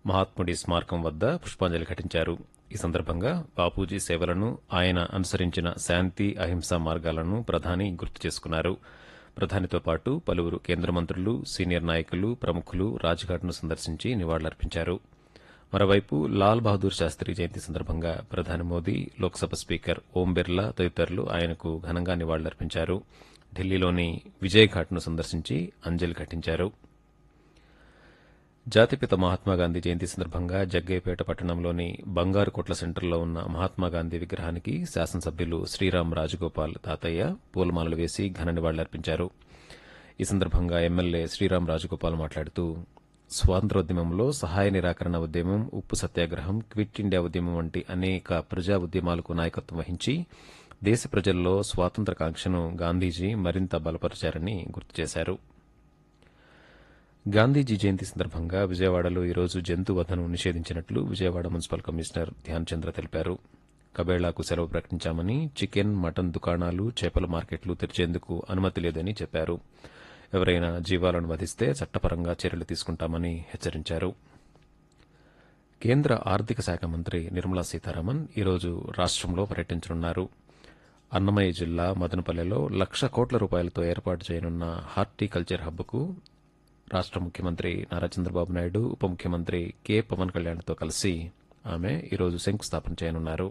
మహాత్ముడి స్మారకం వద్ద పుష్పాంజలి ఘటించారు ఈ సందర్భంగా బాపూజీ సేవలను ఆయన అనుసరించిన శాంతి అహింస మార్గాలను ప్రధాని గుర్తు చేసుకున్నారు ప్రధానితో పాటు పలువురు కేంద్ర మంత్రులు సీనియర్ నాయకులు ప్రముఖులు రాజ్ఘాట్ను సందర్శించి నివాళులర్పించారు మరోవైపు లాల్ బహదూర్ శాస్త్రి జయంతి సందర్భంగా ప్రధాని మోదీ లోక్సభ స్పీకర్ ఓం బిర్లా తదితరులు ఆయనకు ఘనంగా నివాళులర్పించారు ఢిల్లీలోని విజయ్ ఘాట్ను సందర్శించి అంజలి ఘటించారు జాతిపిత మహాత్మాగాంధీ జయంతి సందర్భంగా జగ్గయ్యపేట పట్టణంలోని బంగారు కొట్ల సెంటర్లో ఉన్న మహాత్మాగాంధీ విగ్రహానికి శాసనసభ్యులు శ్రీరామ్ రాజగోపాల్ తాతయ్య పూలమాలలు వేసి ఘన నివాళులర్పించారు ఈ సందర్భంగా ఎమ్మెల్యే శ్రీరామ్ రాజగోపాల్ మాట్లాడుతూ స్వాతంత్రోద్యమంలో సహాయ నిరాకరణ ఉద్యమం ఉప్పు సత్యాగ్రహం క్విట్ ఇండియా ఉద్యమం వంటి అనేక ప్రజా ఉద్యమాలకు నాయకత్వం వహించి దేశ ప్రజల్లో స్వాతంత్రకాంక్షను గాంధీజీ మరింత బలపరిచారని గుర్తు చేశారు గాంధీజీ జయంతి సందర్భంగా విజయవాడలో ఈరోజు జంతు వధను నిషేధించినట్లు విజయవాడ మున్సిపల్ కమిషనర్ ధ్యాన్ చంద్ర తెలిపారు కబేళాకు సెలవు ప్రకటించామని చికెన్ మటన్ దుకాణాలు చేపల మార్కెట్లు తెరిచేందుకు అనుమతి లేదని చెప్పారు ఎవరైనా జీవాలను వధిస్తే చట్టపరంగా చర్యలు తీసుకుంటామని హెచ్చరించారు కేంద్ర ఆర్థిక శాఖ మంత్రి నిర్మలా సీతారామన్ ఈరోజు రాష్ట్రంలో పర్యటించనున్నారు అన్నమయ్య జిల్లా మదనపల్లెలో లక్ష కోట్ల రూపాయలతో ఏర్పాటు చేయనున్న హార్టికల్చర్ హబ్కు రాష్ట ముఖ్యమంత్రి నారా చంద్రబాబు నాయుడు ఉప ముఖ్యమంత్రి కె పవన్ కళ్యాణ్తో కలిసి ఆమె ఈరోజు శంకుస్థాపన చేయనున్నారు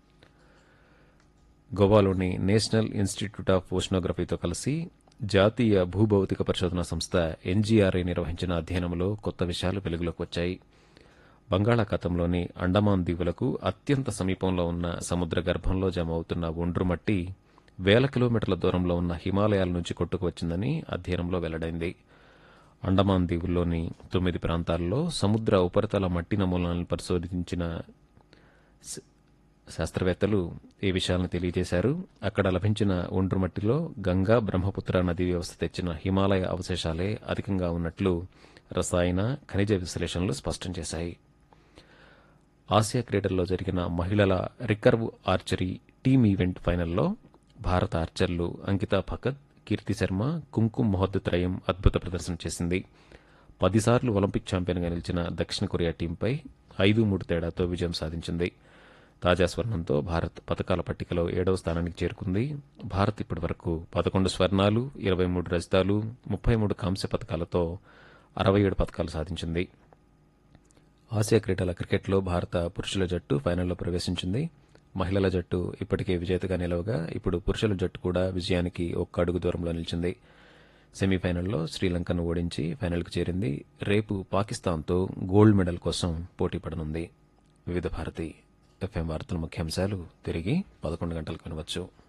గోవాలోని నేషనల్ ఇన్స్టిట్యూట్ ఆఫ్ ఓషనోగ్రఫీతో కలిసి జాతీయ భూభౌతిక పరిశోధన సంస్థ ఎన్జీఆర్ఐ నిర్వహించిన అధ్యయనంలో కొత్త విషయాలు వెలుగులోకి వచ్చాయి బంగాళాఖాతంలోని అండమాన్ దీవులకు అత్యంత సమీపంలో ఉన్న సముద్ర గర్భంలో జమ అవుతున్న ఒండ్రు మట్టి వేల కిలోమీటర్ల దూరంలో ఉన్న హిమాలయాల నుంచి కొట్టుకువచ్చిందని అధ్యయనంలో వెల్లడైంది అండమాన్ దీవుల్లోని తొమ్మిది ప్రాంతాల్లో సముద్ర ఉపరితల మట్టి నమూనాలను పరిశోధించిన శ- శాస్త్రవేత్తలు ఈ విషయాలను తెలియజేశారు అక్కడ లభించిన ఒండ్రు మట్టిలో గంగా బ్రహ్మపుత్ర నదీ వ్యవస్థ తెచ్చిన హిమాలయ అవశేషాలే అధికంగా ఉన్నట్లు రసాయన ఖనిజ విశ్లేషణలు స్పష్టం చేశాయి ఆసియా క్రీడల్లో జరిగిన మహిళల రికర్వ్ ఆర్చరీ టీమ్ ఈవెంట్ ఫైనల్లో భారత ఆర్చర్లు అంకితా భగత్ కీర్తి శర్మ కుంకుమ్ మొహద్ త్రయం అద్భుత ప్రదర్శన చేసింది పదిసార్లు ఒలింపిక్ ఛాంపియన్గా నిలిచిన దక్షిణ కొరియా టీంపై ఐదు మూడు తేడాతో విజయం సాధించింది తాజా స్వర్ణంతో భారత్ పథకాల పట్టికలో ఏడవ స్థానానికి చేరుకుంది భారత్ ఇప్పటి వరకు పదకొండు స్వర్ణాలు ఇరవై మూడు రజతాలు ముప్పై మూడు కాంస్య పథకాలతో అరవై ఏడు పథకాలు సాధించింది ఆసియా క్రీడల క్రికెట్లో భారత పురుషుల జట్టు ఫైనల్లో ప్రవేశించింది మహిళల జట్టు ఇప్పటికే విజేతగా నిలవగా ఇప్పుడు పురుషుల జట్టు కూడా విజయానికి ఒక్క అడుగు దూరంలో నిలిచింది సెమీఫైనల్లో శ్రీలంకను ఓడించి ఫైనల్కు చేరింది రేపు పాకిస్తాన్తో గోల్డ్ మెడల్ కోసం పోటీ పడనుంది వివిధ భారతి ఎఫ్ఎం వార్తల ముఖ్యాంశాలు తిరిగి పదకొండు గంటలకు వినవచ్చు